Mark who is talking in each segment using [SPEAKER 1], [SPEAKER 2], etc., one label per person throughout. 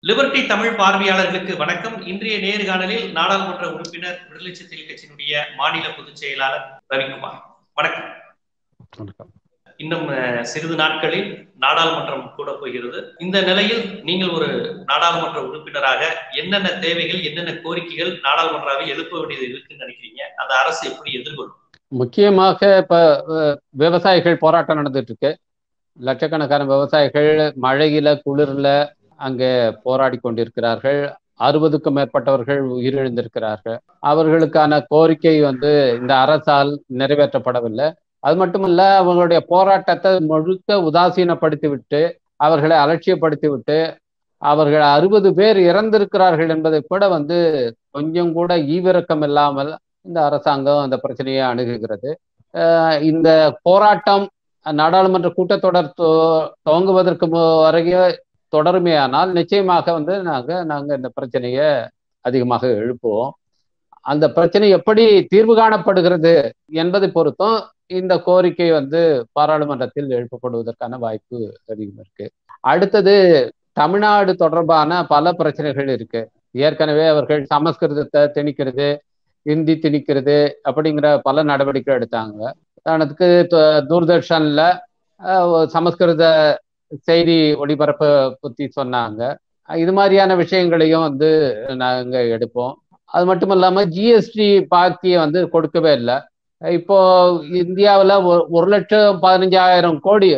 [SPEAKER 1] Liberty Tamil பார்வையாளர்களுக்கு வணக்கம் இன்றைய நேர்காணலில் நாடாளுமன்ற உறுப்பினர் விடுதலை சிறுத்தைகள் கட்சியினுடைய மாநில பொதுச் செயலாளர் ரவிக்குமார் வணக்கம்
[SPEAKER 2] வணக்கம்
[SPEAKER 1] இன்னும் அஹ், சிறிது நாட்களில் நாடாளுமன்றம் கூட போகிறது இந்த நிலையில் நீங்கள் ஒரு நாடாளுமன்ற உறுப்பினராக என்னென்ன தேவைகள் என்னென்ன கோரிக்கைகள் நாடாளுமன்றாவில் எழுப்ப வேண்டியது இருக்குன்னு நினைக்கிறீங்க அந்த அரசு எப்படி எதிர்கொள்ளும்
[SPEAKER 2] முக்கியமாக இப்ப அஹ், விவசாயிகள் போராட்டம் நடந்துட்டு இருக்கு லட்சக்கணக்கான விவசாயிகள் மழையில குளிர்ல அங்கே போராடி கொண்டிருக்கிறார்கள் அறுபதுக்கும் மேற்பட்டவர்கள் உயிரிழந்திருக்கிறார்கள் அவர்களுக்கான கோரிக்கை வந்து இந்த அரசால் நிறைவேற்றப்படவில்லை அது மட்டுமல்ல அவங்களுடைய போராட்டத்தை முழுக்க உதாசீனப்படுத்தி விட்டு அவர்களை அலட்சியப்படுத்தி விட்டு அவர்கள் அறுபது பேர் இறந்திருக்கிறார்கள் என்பதை கூட வந்து கொஞ்சம் கூட ஈவிரக்கம் இல்லாமல் இந்த அரசாங்கம் அந்த பிரச்சனையை அணுகுகிறது அஹ் இந்த போராட்டம் நாடாளுமன்ற கூட்டத்தொடர் துவ- துவங்குவதற்கு மு- வரைக்கும் தொடருமேயானால் நிச்சயமாக வந்து நாங்க நாங்க இந்த பிரச்சனையை அதிகமாக எழுப்புவோம் அந்த பிரச்சனை எப்படி தீர்வு காணப்படுகிறது என்பதை பொறுத்தும் இந்த கோரிக்கை வந்து பாராளுமன்றத்தில் எழுப்பப்படுவதற்கான வாய்ப்பு அதிகம் இருக்கு அடுத்தது தமிழ்நாடு தொடர்பான பல பிரச்சனைகள் இருக்கு ஏற்கனவே அவர்கள் சமஸ்கிருதத்தை திணிக்கிறது ஹிந்தி திணிக்கிறது அப்படிங்கிற பல நடவடிக்கை எடுத்தாங்க உதாரணத்துக்கு து- தூர்தர்ஷன்ல அஹ், ஒரு சமஸ்கிருத செய்தி ஒளிபரப்பு பத்தி சொன்னாங்க இது மாதிரியான விஷயங்களையும் வந்து நாங்க எடுப்போம் அது மட்டும் இல்லாம ஜிஎஸ்டி பாக்கியை வந்து கொடுக்கவே இல்லை இப்போ இந்தியாவில் ஒரு லட்சம் பதினஞ்சாயிரம் கோடி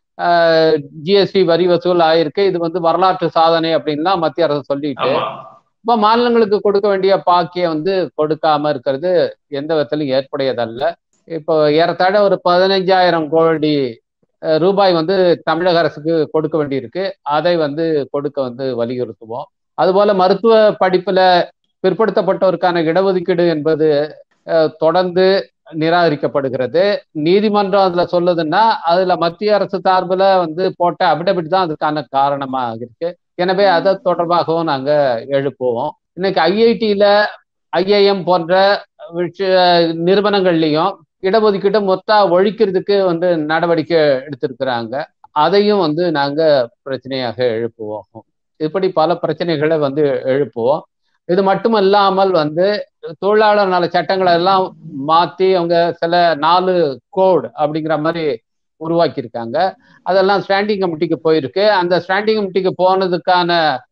[SPEAKER 2] ஜிஎஸ்டி வரி வசூல் ஆயிருக்கு இது வந்து வரலாற்று சாதனை அப்படின்லாம் மத்திய அரசு சொல்லிட்டு
[SPEAKER 1] ஆமா
[SPEAKER 2] இப்போ மாநிலங்களுக்கு கொடுக்க வேண்டிய பாக்கியை வந்து கொடுக்காம இருக்கிறது எந்த விதத்திலும் ஏற்புடையதல்ல இப்போ ஏறத்தாழ ஒரு பதினஞ்சாயிரம் கோடி அஹ், ரூபாய் வந்து தமிழக அரசுக்கு கொடுக்க வேண்டியிருக்கு அதை வந்து கொடுக்க வந்து வலியுறுத்துவோம் அதுபோல மருத்துவ படிப்புல பிற்படுத்தப்பட்டோருக்கான இடஒதுக்கீடு என்பது அஹ், தொடர்ந்து நிராகரிக்கப்படுகிறது நீதிமன்றம் அதுல சொல்லுதுன்னா அதுல மத்திய அரசு சார்புல வந்து போட்ட அபிடபிட் தான் அதுக்கான காரணமா இருக்கு எனவே அதை தொடர்பாகவும் நாங்க எழுப்புவோம் இன்னைக்கு ஐஐடியில ஐஐஎம் போன்ற விஷய நிறுவனங்கள்லையும் இடஒதுக்கீடு மொத்த ஒழிக்கிறதுக்கு வந்து நடவடிக்கை எடுத்திருக்கிறாங்க அதையும் வந்து நாங்க பிரச்சனையாக எழுப்புவோம் இப்படி பல பிரச்சனைகளை வந்து எழுப்புவோம் இது மட்டும் இல்லாமல் வந்து தொழிலாளர் நல சட்டங்களை எல்லாம் மாத்தி அவங்க சில நாலு கோட் அப்படிங்கிற மாதிரி உருவாக்கியிருக்காங்க அதெல்லாம் ஸ்டாண்டிங் கமிட்டிக்கு போயிருக்கு அந்த ஸ்டாண்டிங் கமிட்டிக்கு போனதுக்கான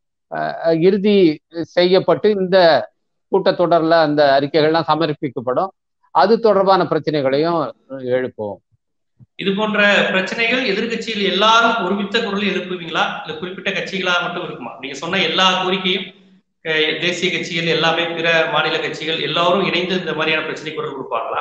[SPEAKER 2] அஹ், இறுதி செய்யப்பட்டு இந்த கூட்டத்தொடர்ல அந்த அறிக்கைகள்லாம் சமர்ப்பிக்கப்படும் அது தொடர்பான பிரச்சனைகளையும் எழுப்புவோம்
[SPEAKER 1] இது போன்ற பிரச்சனைகள் எதிர்க்கட்சியில் எல்லாரும் ஒருமித்த குரலில் எழுப்புவீங்களா இல்ல குறிப்பிட்ட கட்சிகளா மட்டும் இருக்குமா நீங்க சொன்ன எல்லா கோரிக்கையும் அஹ், தேசிய கட்சிகள் எல்லாமே பிற மாநில கட்சிகள் எல்லாரும் இணைந்து இந்த மாதிரியான பிரச்சனை குரல் கொடுப்பாங்களா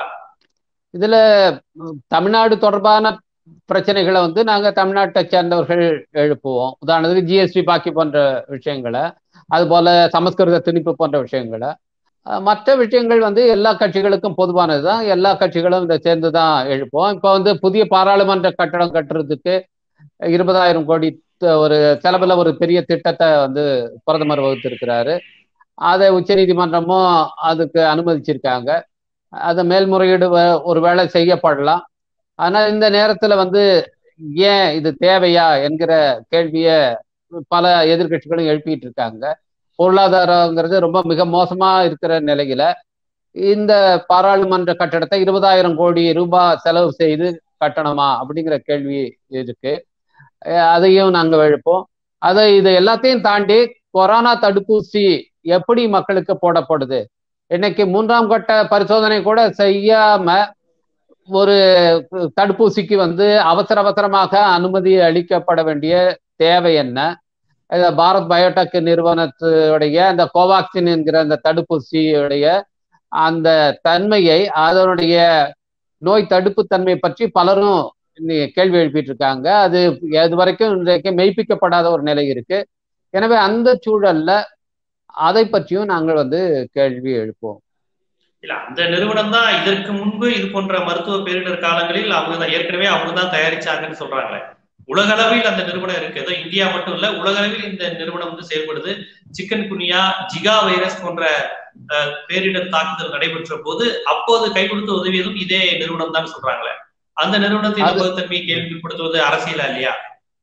[SPEAKER 2] இதுல ம், தமிழ்நாடு தொடர்பான பிரச்சனைகளை வந்து நாங்க தமிழ்நாட்டை சேர்ந்தவர்கள் எழுப்புவோம் உதாரணத்துக்கு ஜிஎஸ்டி பாக்கி போன்ற விஷயங்களை அது போல சமஸ்கிருத திணிப்பு போன்ற விஷயங்களை அஹ், மற்ற விஷயங்கள் வந்து எல்லா கட்சிகளுக்கும் பொதுவானது தான் எல்லா கட்சிகளும் இதை சேர்ந்து தான் எழுப்போம் இப்போ வந்து புதிய பாராளுமன்ற கட்டடம் கட்டுறதுக்கு இருபதாயிரம் கோடி த- ஒரு செலவுல ஒரு பெரிய திட்டத்தை வந்து பிரதமர் வகுத்திருக்கிறாரு அதை உச்சநீதிமன்றமும் அதுக்கு அனுமதிச்சிருக்காங்க அதை மேல்முறையீடு வ- ஒருவேளை செய்யப்படலாம் ஆனா இந்த நேரத்துல வந்து ஏன் இது தேவையா என்கிற கேள்வியை பல எதிர்க்கட்சிகளும் எழுப்பிட்டு இருக்காங்க பொருளாதாரங்கிறது ரொம்ப மிக மோசமா இருக்கிற நிலையில இந்த பாராளுமன்ற கட்டடத்தை இருபதாயிரம் கோடி ரூபாய் செலவு செய்து கட்டணமா அப்படிங்கிற கேள்வி இருக்கு அஹ் அதையும் நாங்க எழுப்போம் அதை இது எல்லாத்தையும் தாண்டி கொரோனா தடுப்பூசி எப்படி மக்களுக்கு போடப்படுது இன்னைக்கு மூன்றாம் கட்ட பரிசோதனை கூட செய்யாம ஒரு தடுப்பூசிக்கு வந்து அவசர அவசரமாக அனுமதி அளிக்கப்பட வேண்டிய தேவை என்ன இத பாரத் பயோடெக் நிறுவனத்துடைய அந்த கோவாக்சின் என்கிற அந்த தடுப்பூசியுடைய அந்த தன்மையை அதனுடைய நோய் தடுப்பு தன்மை பற்றி பலரும் இன்னி- கேள்வி எழுப்பிட்டு இருக்காங்க அது இது வரைக்கும் இன்றைக்கு மெய்ப்பிக்கப்படாத ஒரு நிலை இருக்கு எனவே அந்த சூழல்ல அதை பற்றியும் நாங்கள் வந்து கேள்வி எழுப்புவோம்
[SPEAKER 1] இல்ல அந்த நிறுவனம் தான் இதற்கு முன்பு இது போன்ற மருத்துவ பேரிடர் காலங்களில் அவங்க தான் ஏற்கனவே அவங்க தான் தயாரிச்சாங்கன்னு சொல்றாங்களே உலக அளவில் அந்த நிறுவனம் இருக்கு ஏதோ இந்தியா மட்டும் இல்ல உலக அளவில் இந்த நிறுவனம் வந்து செயல்படுது சிக்கன் குனியா ஜிகா வைரஸ் போன்ற அஹ், பேரிடர் தாக்குதல் நடைபெற்ற போது அப்போது கை கொடுத்து உதவியதும் இதே நிறுவனம் தான் சொல்றாங்களே அந்த நிறுவனத்தின்
[SPEAKER 2] அது-
[SPEAKER 1] நம்பகத்தன்மையை கேள்விப்படுத்துவது அரசியலா இல்லையா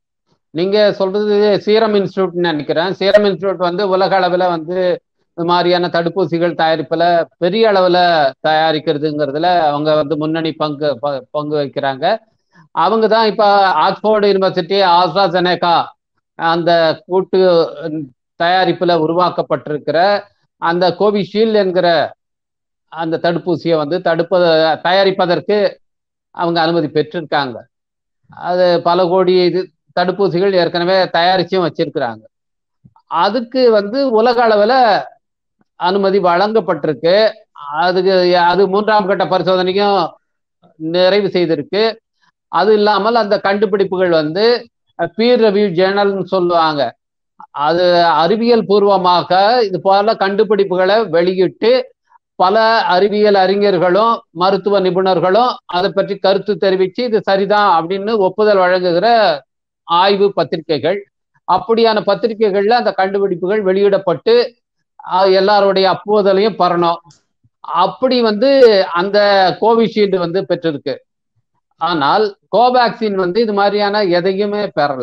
[SPEAKER 2] நீங்க சொல்றது சீரம் இன்ஸ்டியூட்னு நினைக்கிறேன் சீரம் இன்ஸ்டியூட் வந்து உலக அளவில் வந்து இந்த மாதிரியான தடுப்பூசிகள் தயாரிப்புல பெரிய அளவுல தயாரிக்கிறதுங்கிறதுல அவங்க வந்து முன்னணி பங்கு பங்கு வகிக்கிறாங்க அவங்க தான் இப்ப ஆக்ஸ்போர்டு யூனிவர்சிட்டி ஆஸ்ட்ராசெனேகா அந்த கூட்டு தயாரிப்புல உருவாக்கப்பட்டிருக்கிற அந்த கோவிஷீல்டு என்கிற அந்த தடுப்பூசியை வந்து தடுப்ப தயாரிப்பதற்கு அவங்க அனுமதி பெற்றிருக்காங்க அது பல கோடி இது தடுப்பூசிகள் ஏற்கனவே தயாரிச்சும் வச்சிருக்கிறாங்க அதுக்கு வந்து உலக அளவில் அனுமதி வழங்கப்பட்டிருக்கு அதுக்கு அது மூன்றாம் கட்ட பரிசோதனைக்கும் நிறைவு செய்திருக்கு அது இல்லாமல் அந்த கண்டுபிடிப்புகள் வந்து பீர் ரிவ்யூ ஜேர்னல்னு சொல்லுவாங்க அது அறிவியல் பூர்வமாக இது போல கண்டுபிடிப்புகளை வெளியிட்டு பல அறிவியல் அறிஞர்களும் மருத்துவ நிபுணர்களும் அதை பற்றி கருத்து தெரிவித்து இது சரிதான் அப்படின்னு ஒப்புதல் வழங்குகிற ஆய்வு பத்திரிகைகள் அப்படியான பத்திரிகைகள்ல அந்த கண்டுபிடிப்புகள் வெளியிடப்பட்டு எல்லாருடைய அப்போதலையும் பரணும் அப்படி வந்து அந்த கோவிஷீல்டு வந்து பெற்றிருக்கு ஆனால் கோவேக்சின் வந்து இது மாதிரியான எதையுமே பெறல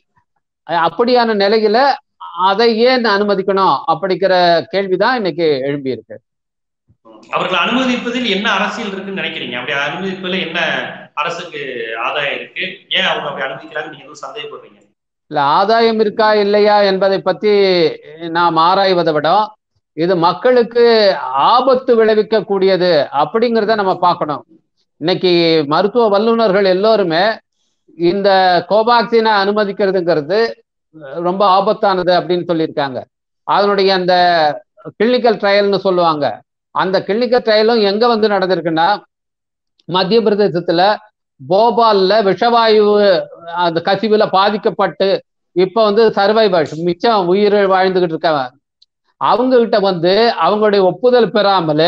[SPEAKER 2] அப்படியான நிலையில அதை ஏன் அனுமதிக்கணும் அப்படிங்கிற கேள்விதான் இன்னைக்கு எழும்பி இருக்கு
[SPEAKER 1] அவர்கள் அனுமதிப்பதில் என்ன அரசியல் இருக்குன்னு நினைக்கிறீங்க அப்படி அனுமதிப்பதில் என்ன அரசுக்கு ஆதாயம் இருக்கு ஏன் அவங்க அப்படி அனுமதிக்கிறாங்க நீங்க எதுவும் சந்தேகப்படுறீங்க
[SPEAKER 2] இல்ல ஆதாயம் இருக்கா இல்லையா என்பதை பத்தி நாம் ஆராய்வதை விட இது மக்களுக்கு ஆபத்து விளைவிக்க கூடியது அப்படிங்கிறத நம்ம பார்க்கணும் இன்னைக்கு மருத்துவ வல்லுநர்கள் எல்லோருமே இந்த கோபாக்சினை அனுமதிக்கிறதுங்கிறது ரொம்ப ஆபத்தானது அப்படின்னு சொல்லியிருக்காங்க அதனுடைய அந்த கிளினிக்கல் ட்ரையல்னு சொல்லுவாங்க அந்த கிளினிக்கல் ட்ரையலும் எங்க வந்து நடந்திருக்குன்னா மத்திய பிரதேசத்துல போபால்ல விஷவாயு அந்த கசிவுல பாதிக்கப்பட்டு இப்ப வந்து சர்வைவர்ஸ் மிச்சம் உயிர் வாழ்ந்துகிட்டு இருக்கவன் அவங்க கிட்ட வந்து அவங்களுடைய ஒப்புதல் பெறாமல்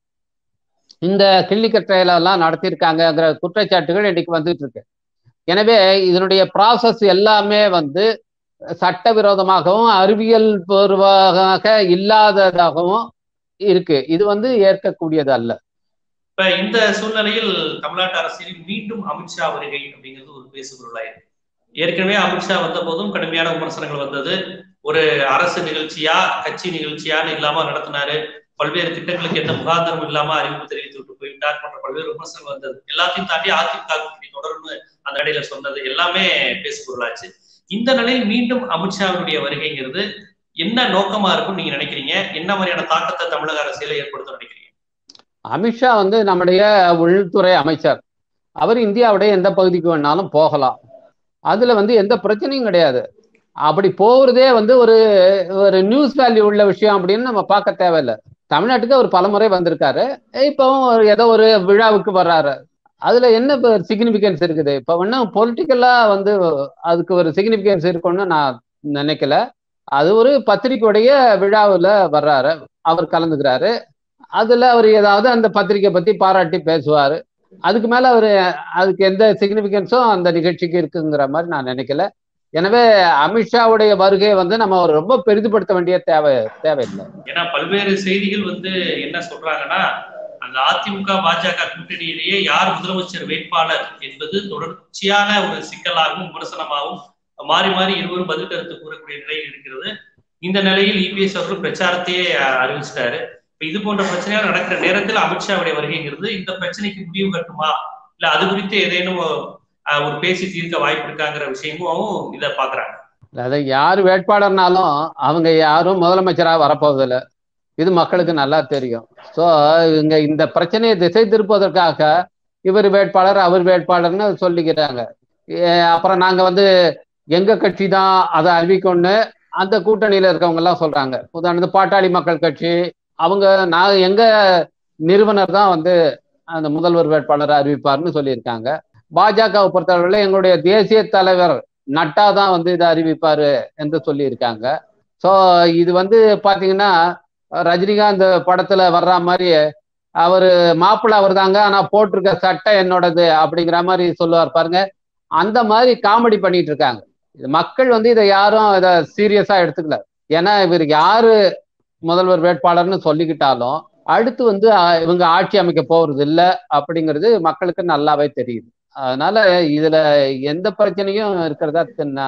[SPEAKER 2] இந்த கிளினிக்கல் ட்ரையல் எல்லாம் நடத்தியிருக்காங்கங்கிற குற்றச்சாட்டுகள் இன்னைக்கு வந்துட்டு இருக்கு எனவே இதனுடைய ப்ராசஸ் எல்லாமே வந்து சட்டவிரோதமாகவும் அறிவியல் பூர்வமாக இல்லாததாகவும் இருக்கு இது வந்து ஏற்கக்கூடியது அல்ல
[SPEAKER 1] இப்ப இந்த சூழ்நிலையில் தமிழ்நாட்டு அரசியலில் மீண்டும் அமித்ஷா வருகை அப்படிங்கிறது ஒரு பேசுபொருளாயிருக்கு ஏற்கனவே அமித்ஷா வந்த போதும் கடுமையான விமர்சனங்கள் வந்தது ஒரு அரசு நிகழ்ச்சியா கட்சி நிகழ்ச்சியான்னு இல்லாம நடத்தினாரு பல்வேறு திட்டங்களுக்கு எந்த முகாந்திரமும் இல்லாம அறிவிப்பு தெரிவித்து விட்டு போயிட்டார் போன்ற பல்வேறு விமர்சனங்கள் வந்தது எல்லாத்தையும் தாண்டி அதிமுக கூட்டணி தொடர்ந்து அந்த இடையில சொன்னது எல்லாமே பேசுபொருளாச்சு இந்த நிலையில் மீண்டும் அமித்ஷாவுடைய வருகைங்கிறது என்ன நோக்கமா இருக்கும் நீங்க நினைக்கிறீங்க என்ன மாதிரியான தாக்கத்தை தமிழக அரசியல ஏற்படுத்த நினைக்கிறீங்க
[SPEAKER 2] அமித்ஷா வந்து நம்முடைய உள்துறை அமைச்சர் அவர் இந்தியாவுடைய எந்த பகுதிக்கு வேணாலும் போகலாம் அதுல வந்து எந்த பிரச்சனையும் கிடையாது அப்படி போகிறதே வந்து ஒரு ஒரு நியூஸ் வேல்யூ உள்ள விஷயம் அப்படின்னு நம்ம பார்க்க தேவையில்லை தமிழ்நாட்டுக்கு அவர் பலமுறை வந்திருக்காரு இப்பவும் ஏதோ ஒரு விழாவுக்கு வர்றாரு அதுல என்ன இப்போ சிக்னிபிகன்ஸ் இருக்குது இப்போ ஒன்றும் பொலிட்டிக்கலா வந்து அதுக்கு ஒரு சிக்னிபிகன்ஸ் இருக்கும்னு நான் நினைக்கல அது ஒரு பத்திரிக்கையுடைய விழாவில் வர்றாரு அவர் கலந்துக்கிறாரு அதுல அவர் ஏதாவது அந்த பத்திரிக்கை பத்தி பாராட்டி பேசுவாரு அதுக்கு மேல அவர் அதுக்கு எந்த சிக்னிபிகன்ஸும் அந்த நிகழ்ச்சிக்கு இருக்குங்கிற மாதிரி நான் நினைக்கல எனவே அமித்ஷாவுடைய வருகை வந்து நம்ம ரொம்ப பெரிதுபடுத்த வேண்டிய தேவை தேவையில்லை
[SPEAKER 1] ஏன்னா பல்வேறு செய்திகள் வந்து என்ன சொல்றாங்கன்னா அந்த அதிமுக பாஜக கூட்டணியிலேயே யார் முதலமைச்சர் வேட்பாளர் என்பது தொடர்ச்சியான ஒரு சிக்கலாகவும் விமர்சனமாகவும் மாறி மாறி இருவரும் பதில் கருத்து கூறக்கூடிய நிலையில் இருக்கிறது இந்த நிலையில் இபிஎஸ் அவர்கள் பிரச்சாரத்தையே அறிவிச்சிட்டாரு இப்ப இது போன்ற பிரச்சனைகள் நடக்கிற நேரத்தில் அமித்ஷாவுடைய வருகைங்கிறது இந்த பிரச்சனைக்கு முடிவு கட்டுமா இல்ல அது குறித்து ஏதேனும் ஒரு பேசி தீர்க்க வாய்ப்பு இருக்காங்கிற விஷயமும் இதை பாக்குறாங்க
[SPEAKER 2] அதை யார் வேட்பாளர்னாலும் அவங்க யாரும் முதலமைச்சராக வரப்போவதில்லை இது மக்களுக்கு நல்லா தெரியும் ஸோ இங்க இந்த பிரச்சனையை திசை திருப்பதற்காக இவர் வேட்பாளர் அவர் வேட்பாளர்னு சொல்லிக்கிறாங்க அப்புறம் நாங்க வந்து எங்க கட்சி தான் அதை அறிவிக்கணும்னு அந்த கூட்டணியில இருக்கவங்க எல்லாம் சொல்றாங்க உதாரணத்துக்கு பாட்டாளி மக்கள் கட்சி அவங்க நான் எங்க நிறுவனர் தான் வந்து அந்த முதல்வர் வேட்பாளரை அறிவிப்பார்னு சொல்லியிருக்காங்க பாஜகவை பொறுத்தவரையில எங்களுடைய தேசிய தலைவர் நட்டா தான் வந்து இதை அறிவிப்பாரு என்று சொல்லியிருக்காங்க ஸோ இது வந்து பாத்தீங்கன்னா ரஜினிகாந்த் படத்துல வர்ற மாதிரி அவரு மாப்பிள்ள அவர் தாங்க ஆனா போட்டிருக்க சட்டை என்னோடது அப்படிங்கிற மாதிரி சொல்லுவார் பாருங்க அந்த மாதிரி காமெடி பண்ணிட்டு இருக்காங்க மக்கள் வந்து இதை யாரும் இதை சீரியஸா எடுத்துக்கல ஏன்னா இவர் யாரு முதல்வர் வேட்பாளர்னு சொல்லிக்கிட்டாலும் அடுத்து வந்து இவங்க ஆட்சி அமைக்க போறது இல்லை அப்படிங்கிறது மக்களுக்கு நல்லாவே தெரியுது அதனால இதுல எந்த பிரச்சனையும் இருக்கிறதா நான்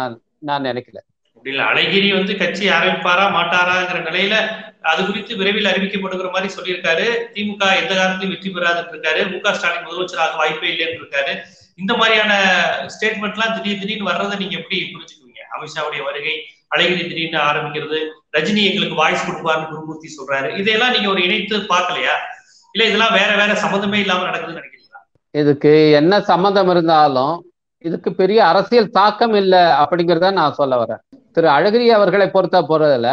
[SPEAKER 2] நான் நினைக்கல
[SPEAKER 1] அப்படி இல்ல அழகிரி வந்து கட்சி ஆரம்பிப்பாரா மாட்டாராங்கிற நிலையில அது குறித்து விரைவில் அறிவிக்கப்படுகிற மாதிரி சொல்லியிருக்காரு திமுக எந்த காலத்திலும் வெற்றி பெறாதுன்னு இருக்காரு மு க ஸ்டாலின் முதலமைச்சராக வாய்ப்பே இல்லைன்னு இருக்காரு இந்த மாதிரியான ஸ்டேட்மெண்ட் எல்லாம் திடீர் திடீர்னு வர்றதை நீங்க எப்படி புரிஞ்சுக்குவீங்க அமித்ஷாவுடைய வருகை அழகிரி திடீர்னு ஆரம்பிக்கிறது ரஜினி எங்களுக்கு வாய்ஸ் கொடுப்பாருன்னு குருமூர்த்தி சொல்றாரு இதையெல்லாம் நீங்க ஒரு இணைத்து பார்க்கலையா இல்ல இதெல்லாம் வேற வேற சம்மந்தமே இல்லாம நடக்குதுன்னு நினைக்கிறீங்களா
[SPEAKER 2] இதுக்கு என்ன சம்மந்தம் இருந்தாலும் இதுக்கு பெரிய அரசியல் தாக்கம் இல்லை அப்படிங்கிறத நான் சொல்ல வரேன் திரு அழகிரி அவர்களை பொறுத்த போறதுல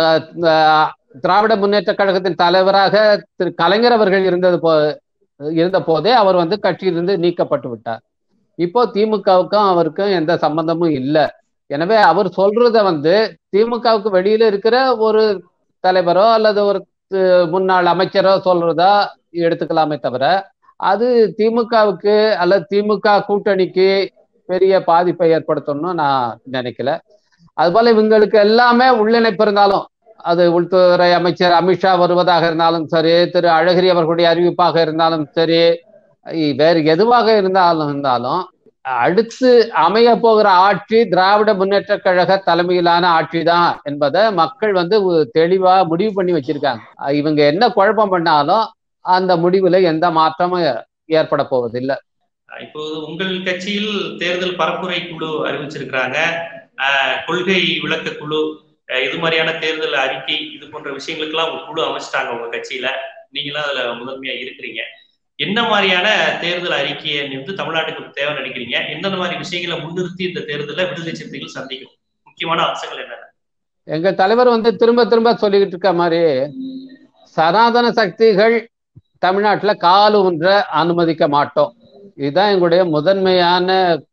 [SPEAKER 2] திராவிட முன்னேற்ற கழகத்தின் தலைவராக திரு கலைஞர் அவர்கள் இருந்தது போ இருந்த போதே அவர் வந்து கட்சியிலிருந்து நீக்கப்பட்டு விட்டார் இப்போ திமுகவுக்கும் அவருக்கும் எந்த சம்பந்தமும் இல்லை எனவே அவர் சொல்றத வந்து திமுகவுக்கு வெளியில இருக்கிற ஒரு தலைவரோ அல்லது ஒரு முன்னாள் அமைச்சரோ சொல்றதா எடுத்துக்கலாமே தவிர அது திமுகவுக்கு அல்லது திமுக கூட்டணிக்கு பெரிய பாதிப்பை ஏற்படுத்தணும்னு நான் நினைக்கல அதுபோல இவங்களுக்கு எல்லாமே உள்ளிணைப்பு இருந்தாலும் அது உள்துறை அமைச்சர் அமித்ஷா வருவதாக இருந்தாலும் சரி திரு அழகிரி அவர்களுடைய அறிவிப்பாக இருந்தாலும் சரி வேறு எதுவாக இருந்தாலும் இருந்தாலும் அடுத்து அமைய போகிற ஆட்சி திராவிட முன்னேற்ற கழக தலைமையிலான ஆட்சி தான் என்பதை மக்கள் வந்து தெளிவா முடிவு பண்ணி வச்சிருக்காங்க இவங்க என்ன குழப்பம் பண்ணாலும் அந்த முடிவுல எந்த மாற்றமும் ஏற்பட போவதில்லை
[SPEAKER 1] இப்போது உங்கள் கட்சியில் தேர்தல் பரப்புரை குழு அறிவிச்சிருக்கிறாங்க கொள்கை விளக்க குழு இது மாதிரியான தேர்தல் அறிக்கை இது போன்ற விஷயங்களுக்கெல்லாம் ஒரு குழு அமைச்சிட்டாங்க உங்க கட்சியில நீங்களும் அதுல முதன்மையா இருக்கிறீங்க என்ன மாதிரியான தேர்தல் அறிக்கையை வந்து தமிழ்நாட்டுக்கு தேவை நினைக்கிறீங்க எந்தெந்த மாதிரி விஷயங்களை முன்னிறுத்தி இந்த தேர்தலை விடுதலை சிறுத்தைகள் சந்திக்கும் முக்கியமான அம்சங்கள் என்ன
[SPEAKER 2] எங்க தலைவர் வந்து திரும்ப திரும்ப சொல்லிக்கிட்டு இருக்க மாதிரி சனாதன சக்திகள் தமிழ்நாட்டுல கால் ஒன்ற அனுமதிக்க மாட்டோம் இதுதான் எங்களுடைய முதன்மையான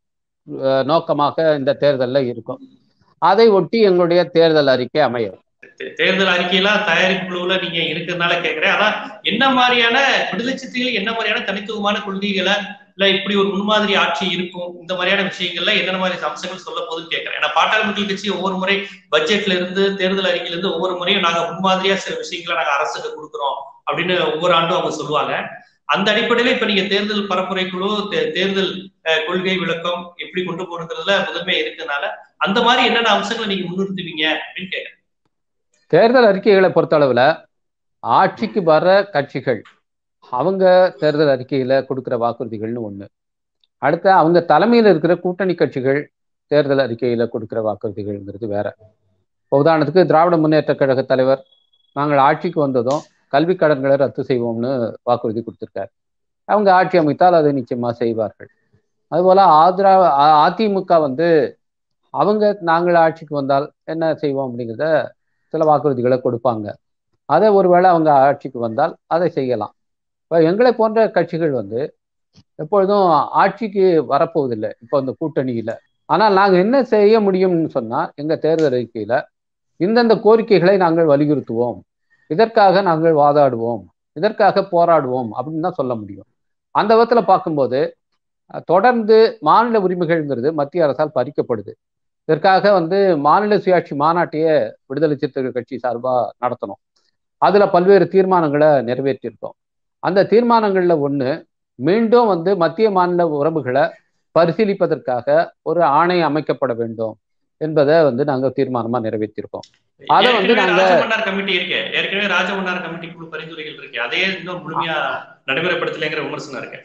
[SPEAKER 2] நோக்கமாக இந்த தேர்தலில் இருக்கும் அதை ஒட்டி எங்களுடைய தேர்தல் அறிக்கை அமையும்
[SPEAKER 1] தேர்தல் அறிக்கையெல்லாம் தயாரிப்பு குழுவுல நீங்க இருக்கிறதுனால கேட்கிறேன் ஆனா என்ன மாதிரியான விடுதலை சிறுத்தைகள் என்ன மாதிரியான தனித்துவமான கொள்கைகளை இல்ல இப்படி ஒரு முன்மாதிரி ஆட்சி இருக்கும் இந்த மாதிரியான விஷயங்கள்ல என்னென்ன மாதிரி அம்சங்கள் சொல்ல போகுதுன்னு கேட்கிறேன் ஏன்னா பாட்டாளி மக்கள் கட்சி ஒவ்வொரு முறை பட்ஜெட்ல இருந்து தேர்தல் அறிக்கையில இருந்து ஒவ்வொரு முறையும் நாங்க முன்மாதிரியா சில விஷயங்களை நாங்க அரசுக்கு கொடுக்குறோம் அப்படின்னு ஒவ்வொரு ஆண்டும் அவங்க சொல்லுவாங்க அந்த அடிப்படையில இப்ப நீங்க தேர்தல் பரப்புரை குழு தேர்தல் கொள்கை விளக்கம் எப்படி கொண்டு போறதுல முதன்மை இருக்கிறதுனால அந்த மாதிரி என்னென்ன அம்சங்களை நீங்க முன்னிறுத்துவீங்க அப்படின்னு கேட்கிறேன்
[SPEAKER 2] தேர்தல் அறிக்கைகளை பொறுத்தளவுல ஆட்சிக்கு வர கட்சிகள் அவங்க தேர்தல் அறிக்கையில கொடுக்குற வாக்குறுதிகள்னு ஒண்ணு அடுத்த அவங்க தலைமையில் இருக்கிற கூட்டணி கட்சிகள் தேர்தல் அறிக்கையில கொடுக்குற வாக்குறுதிகள்ங்கிறது வேற உதாரணத்துக்கு திராவிட முன்னேற்ற கழக தலைவர் நாங்கள் ஆட்சிக்கு வந்ததும் கல்வி கடன்களை ரத்து செய்வோம்னு வாக்குறுதி கொடுத்துருக்காரு அவங்க ஆட்சி அமைத்தால் அதை நிச்சயமா செய்வார்கள் அதுபோல ஆதிரா அதிமுக வந்து அவங்க நாங்கள் ஆட்சிக்கு வந்தால் என்ன செய்வோம் அப்படிங்கிறத சில வாக்குறுதிகளை கொடுப்பாங்க அதை ஒருவேளை அவங்க ஆட்சிக்கு வந்தால் அதை செய்யலாம் இப்போ எங்களை போன்ற கட்சிகள் வந்து எப்பொழுதும் ஆட்சிக்கு வரப்போவதில்லை இப்போ இந்த கூட்டணியில ஆனால் நாங்கள் என்ன செய்ய முடியும்னு சொன்னால் எங்கள் தேர்தல் அறிக்கையில இந்தந்த கோரிக்கைகளை நாங்கள் வலியுறுத்துவோம் இதற்காக நாங்கள் வாதாடுவோம் இதற்காக போராடுவோம் அப்படின்னு தான் சொல்ல முடியும் அந்த விதத்தில் பார்க்கும்போது தொடர்ந்து மாநில உரிமைகள்ங்கிறது மத்திய அரசால் பறிக்கப்படுது இதற்காக வந்து மாநில சுயாட்சி மாநாட்டையே விடுதலை சிறுத்தைகள் கட்சி சார்பாக நடத்தணும் அதுல பல்வேறு தீர்மானங்களை நிறைவேற்றியிருக்கோம் அந்த தீர்மானங்கள்ல ஒண்ணு மீண்டும் வந்து மத்திய மாநில உறவுகளை பரிசீலிப்பதற்காக ஒரு ஆணை அமைக்கப்பட வேண்டும் என்பதை வந்து நாங்க தீர்மானமா நிறைவேற்றியிருக்கோம் அதை வந்து நாங்க
[SPEAKER 1] ராஜமன்னார் கமிட்டி இருக்கு ஏற்கனவே ராஜமன்னார் கமிட்டி குழு பரிந்துரைகள் இருக்கு அதே இன்னும் முழுமையா நடைமுறைப்படுத்தலைங்கிற விமர்சனம் இருக்கு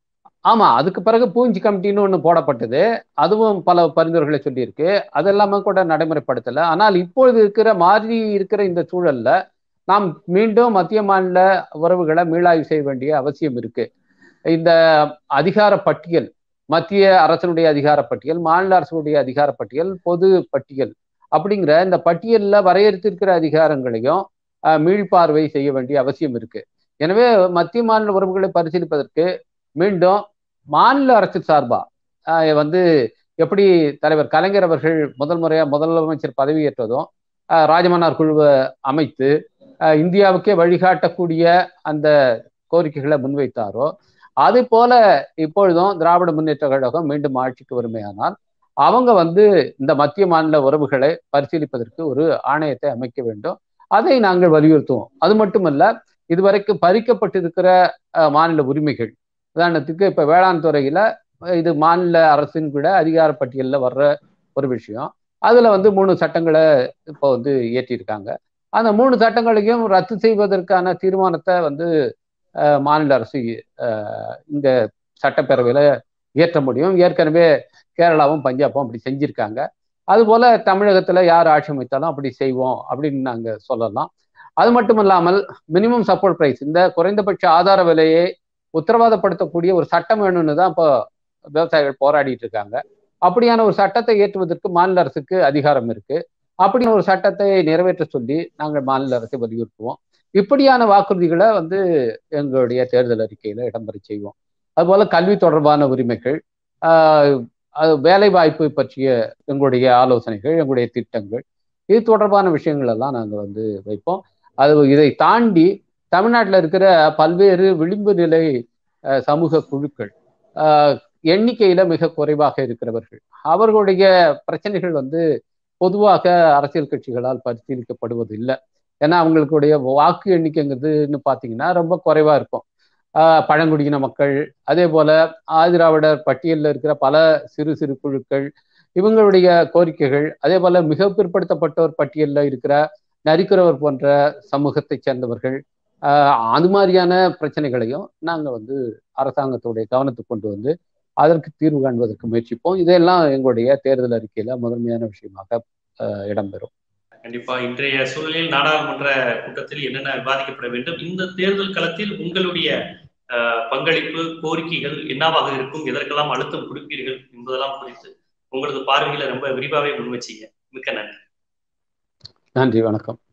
[SPEAKER 2] ஆமா அதுக்கு பிறகு பூஞ்சி கமிட்டின்னு ஒன்று போடப்பட்டது அதுவும் பல பரிந்துரைகளை சொல்லியிருக்கு அதெல்லாமே கூட நடைமுறைப்படுத்தலை ஆனால் இப்பொழுது இருக்கிற மாறி இருக்கிற இந்த சூழல்ல நாம் மீண்டும் மத்திய மாநில உறவுகளை மீளாய்வு செய்ய வேண்டிய அவசியம் இருக்கு இந்த அதிகார பட்டியல் மத்திய அரசனுடைய அதிகார பட்டியல் மாநில அரசுடைய அதிகார பட்டியல் பொது பட்டியல் அப்படிங்கிற இந்த பட்டியலில் வரையறுத்திருக்கிற அதிகாரங்களையும் மீள்பார்வை செய்ய வேண்டிய அவசியம் இருக்கு எனவே மத்திய மாநில உறவுகளை பரிசீலிப்பதற்கு மீண்டும் மாநில அரசு சார்பா வந்து எப்படி தலைவர் கலைஞர் அவர்கள் முதல் முறையா முதலமைச்சர் பதவியேற்றதும் ராஜமன்னார் குழுவை அமைத்து இந்தியாவுக்கே வழிகாட்டக்கூடிய அந்த கோரிக்கைகளை முன்வைத்தாரோ அது போல இப்பொழுதும் திராவிட முன்னேற்ற கழகம் மீண்டும் ஆட்சிக்கு வறுமையானால் அவங்க வந்து இந்த மத்திய மாநில உறவுகளை பரிசீலிப்பதற்கு ஒரு ஆணையத்தை அமைக்க வேண்டும் அதை நாங்கள் வலியுறுத்துவோம் அது மட்டுமல்ல இதுவரைக்கும் பறிக்கப்பட்டிருக்கிற மாநில உரிமைகள் உதாரணத்துக்கு இப்ப வேளாண் துறையில இது மாநில அரசின் கூட அதிகார பட்டியலில் வர்ற ஒரு விஷயம் அதுல வந்து மூணு சட்டங்களை இப்போ வந்து இயற்றியிருக்காங்க அந்த மூணு சட்டங்களையும் ரத்து செய்வதற்கான தீர்மானத்தை வந்து மாநில அரசு இந்த சட்டப்பேரவையில இயற்ற முடியும் ஏற்கனவே கேரளாவும் பஞ்சாபும் அப்படி செஞ்சிருக்காங்க அதுபோல தமிழகத்துல யார் ஆட்சி அமைத்தாலும் அப்படி செய்வோம் அப்படின்னு நாங்க சொல்லலாம் அது மட்டும் இல்லாமல் மினிமம் சப்போர்ட் பிரைஸ் இந்த குறைந்தபட்ச ஆதார விலையை உத்தரவாதப்படுத்தக்கூடிய ஒரு சட்டம் வேணும்னு தான் இப்போ விவசாயிகள் போராடிட்டு இருக்காங்க அப்படியான ஒரு சட்டத்தை ஏற்றுவதற்கு மாநில அரசுக்கு அதிகாரம் இருக்கு அப்படியான ஒரு சட்டத்தை நிறைவேற்ற சொல்லி நாங்கள் மாநில அரசை வலியுறுத்துவோம் இப்படியான வாக்குறுதிகளை வந்து எங்களுடைய தேர்தல் அறிக்கையில இடம்பெற செய்வோம் அதுபோல கல்வி தொடர்பான உரிமைகள் வேலை வாய்ப்பு பற்றிய எங்களுடைய ஆலோசனைகள் எங்களுடைய திட்டங்கள் இது தொடர்பான விஷயங்கள் எல்லாம் நாங்கள் வந்து வைப்போம் அது இதை தாண்டி தமிழ்நாட்டில் இருக்கிற பல்வேறு விளிம்பு நிலை சமூக குழுக்கள் எண்ணிக்கையில மிக குறைவாக இருக்கிறவர்கள் அவர்களுடைய பிரச்சனைகள் வந்து பொதுவாக அரசியல் கட்சிகளால் பரிசீலிக்கப்படுவது இல்லை ஏன்னா அவங்களுடைய வாக்கு எண்ணிக்கைங்கிறதுன்னு பார்த்தீங்கன்னா ரொம்ப குறைவா இருக்கும் பழங்குடியின மக்கள் அதே போல ஆதிராவிடர் பட்டியலில் இருக்கிற பல சிறு சிறு குழுக்கள் இவங்களுடைய கோரிக்கைகள் அதே போல மிக பிற்படுத்தப்பட்டோர் பட்டியலில் இருக்கிற நரிக்கிறவர் போன்ற சமூகத்தை சேர்ந்தவர்கள் அது மாதிரியான பிரச்சனைகளையும் நாங்கள் வந்து அரசாங்கத்துடைய கவனத்துக்கு கொண்டு வந்து அதற்கு தீர்வு காண்பதற்கு முயற்சிப்போம் இதெல்லாம் எங்களுடைய தேர்தல் அறிக்கையில முதன்மையான விஷயமாக இடம்பெறும்
[SPEAKER 1] கண்டிப்பா இன்றைய சூழலில் நாடாளுமன்ற கூட்டத்தில் என்னென்ன விவாதிக்கப்பட வேண்டும் இந்த தேர்தல் களத்தில் உங்களுடைய பங்களிப்பு கோரிக்கைகள் என்னவாக இருக்கும் எதற்கெல்லாம் அழுத்தம் கொடுப்பீர்கள் என்பதெல்லாம் குறித்து உங்களது பார்வையில ரொம்ப விரிவாகவே முன்வச்சிங்க மிக்க நன்றி
[SPEAKER 2] நன்றி வணக்கம்